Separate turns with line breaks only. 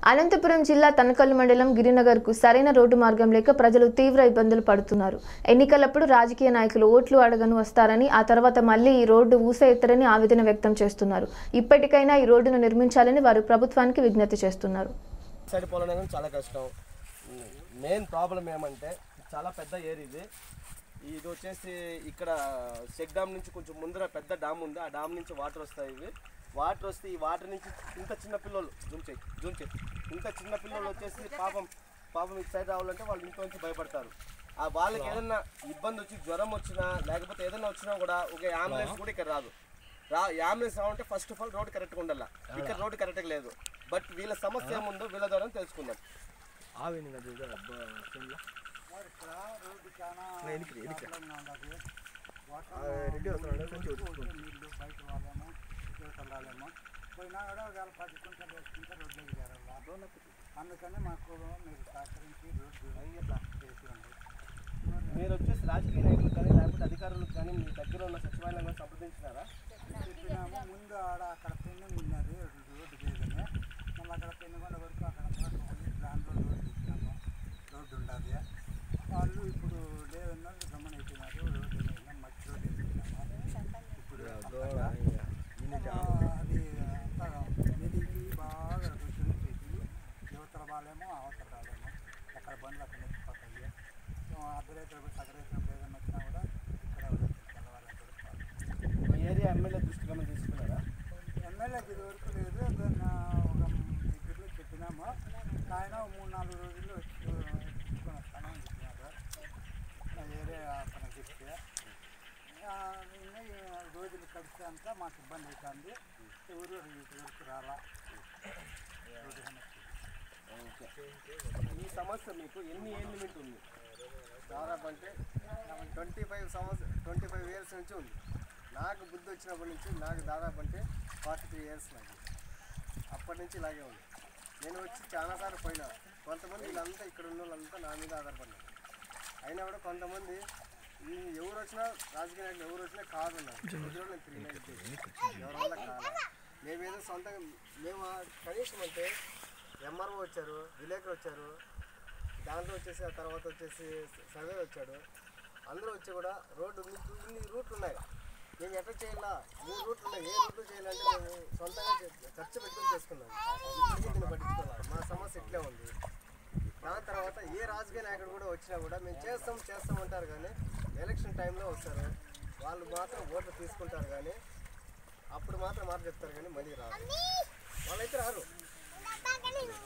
అనంతపురం జిల్లా తనకల్లు మండలం గిరినగర్కు సరైన రోడ్డు మార్గం లేక ప్రజలు తీవ్ర ఇబ్బందులు పడుతున్నారు ఎన్నికలప్పుడు రాజకీయ నాయకులు ఓట్లు అడగను వస్తారని ఆ తర్వాత మళ్ళీ ఈ రోడ్డు ఊస ఎత్తరని ఆవేదన వ్యక్తం చేస్తున్నారు ఇప్పటికైనా ఈ రోడ్డును నిర్మించాలని వారు ప్రభుత్వానికి విజ్ఞప్తి చేస్తున్నారు
సైడ్ పోలడం చాలా కష్టం మెయిన్ ప్రాబ్లం ఏమంటే చాలా పెద్ద ఏర్ ఇది ఇది వచ్చేసి ఇక్కడ చెక్ డ్యామ్ నుంచి కొంచెం ముందర పెద్ద డ్యామ్ ఉంది ఆ డ్యామ్ నుంచి వాటర్ వస్తాయి ఇవి వాటర్ వస్తే ఈ వాటర్ నుంచి ఇంత చిన్న పిల్లలు జూమ్ చేయి జూమ్ చేయి ఇంత చిన్న పిల్లలు వచ్చేసి పాపం పాపం ఇటు సైడ్ రావాలంటే వాళ్ళు ఇంట్లో నుంచి భయపడతారు ఆ వాళ్ళకి ఏదైనా ఇబ్బంది వచ్చి జ్వరం వచ్చినా లేకపోతే ఏదైనా వచ్చినా కూడా ఒక అంబులెన్స్ కూడా ఇక్కడ రాదు రా అంబులెన్స్ రావాలంటే ఫస్ట్ ఆఫ్ ఆల్ రోడ్ కరెక్ట్గా ఉండాలి ఇక్కడ రోడ్ కరెక్ట్గా లేదు బట్ వీళ్ళ సమస్య ఏముందో వీళ్ళ ద్వారా తెలుసుకుందాం ఆవిని నది ఇది అబ్బా, చూడు. నా ఎనికి, ఎనికి. ఆ, రెడ్డి వస్తున్నాడు, కొంచెం వదులుకో.
నీళ్ళు బయట వాళ్ళేమో యువతలు రాలేమో పోయినా కూడా వేల పది కుంటలు వేసుకుంటే రోడ్లోకి చేరాల అందుకని మాకు మీరు సహకరించి రోడ్డు చేసి ఉంది
మీరు వచ్చేసి రాజకీయ నాయకులు కానీ లేకపోతే అధికారులకు కానీ మీ దగ్గర ఉన్న సచివాలయం కానీ సంప్రదించినారా
చెప్పినాము ముందు ఆడ అక్కడ పెండింగ్ ఉన్నది రోడ్డు చేయదని మళ్ళీ అక్కడ పెనుగొండ వరకు అక్కడ ప్లాన్ రోడ్డు రోడ్డు ఇచ్చినాము రోడ్డు ఉండదు వాళ్ళు ఇప్పుడు లేదన్న గమన అయిపోయినారు రోడ్డు లేదు, మట్టి రోడ్డు వేసుకున్నాము ఇప్పుడు అంతగా. ఆ, అది అంతా మెదిగి బాగా రుచులు చేసి యువతల వాళ్ళేమో అవతల రాలేమో ఎక్కడ బండ్లు అక్కడ నెచ్చిపోతాయి అర్ధరేతలు సగరేతలు ఏదైనా వచ్చినా కూడా ఇక్కడ తెల్లవారు
మీ ఏరియా ఎమ్మెల్యే దృష్టికి ఏమైనా తీసుకున్నారా
ఎమ్మెల్యేకి ఇది వరకు లేదు దాన్ని ఒక దగ్గరలో చెప్పినాము ఆయన మూడు నాలుగు రోజుల్లో వచ్చి తీసుకొని వస్తానని చెప్పినారు నా వేరే అతను చెప్తే ఆ, ఇంకా ఈ రోజులు కలిస్తే అంతా మాకు ఇబ్బంది అవుతుంది ఎవరు ఇటు వరకు రాలా రోడ్డు సమస్య.
ఈ సమస్య మీకు ఎన్ని ఏళ్ళ లిమిట్ ఉంది దాదాపు అంటే ట్వంటీ ఫైవ్ సంవత్సరం ట్వంటీ ఫైవ్ ఇయర్స్ నుంచి ఉంది నాకు బుద్ధి వచ్చినప్పటి నుంచి నాకు దాదాపు అంటే ఫార్టీ త్రీ ఇయర్స్ నాకు అప్పటి నుంచి ఇలాగే ఉంది నేను వచ్చి చాలాసార్లు పోయినా కొంతమంది వీళ్ళంతా ఇక్కడ ఉన్న వాళ్ళంతా నా మీద ఆధారపడినారు అయినా కూడా కొంతమంది ఈ ఎవరు వచ్చినా రాజకీయ నాయకులు ఎవరు వచ్చినా కాదు ఉన్నారు ఎదురు నేను త్రీ నైన్ ఎవరి వల్ల కాదు మేమేదో సొంతంగా మేము ఆ కనీసం అంటే ఎంఆర్ఓ వచ్చారు విలేకరు వచ్చారు దాంట్లో వచ్చేసి ఆ తర్వాత వచ్చేసి సర్వే వచ్చాడు అందరూ వచ్చి కూడా రోడ్డు మీకు ఇన్ని రూట్లు ఉన్నాయి మేము ఎట్లా చేయాలా మూడు రూట్లు ఉన్నాయి ఏ రూట్లు చేయాలంటే మేము సొంతంగా చే- ఖర్చు పెట్టుకుని చేసుకున్నాం ఇప్పుడు దీన్ని పట్టించుకోవాలి మా సమస్య ఇట్లే ఉంది దాని తర్వాత ఏ రాజకీయ నాయకుడు కూడా వచ్చినా కూడా మేము చేస్తాం చేస్తాం అంటారు కానీ ఎలక్షన్ టైంలో వస్తారు వాళ్ళు మాత్రం ఓట్లు తీసుకుంటారు కానీ అప్పుడు మాత్రం మాట చెప్తారు కానీ మళ్ళీ రారు వాళ్ళైతే రారు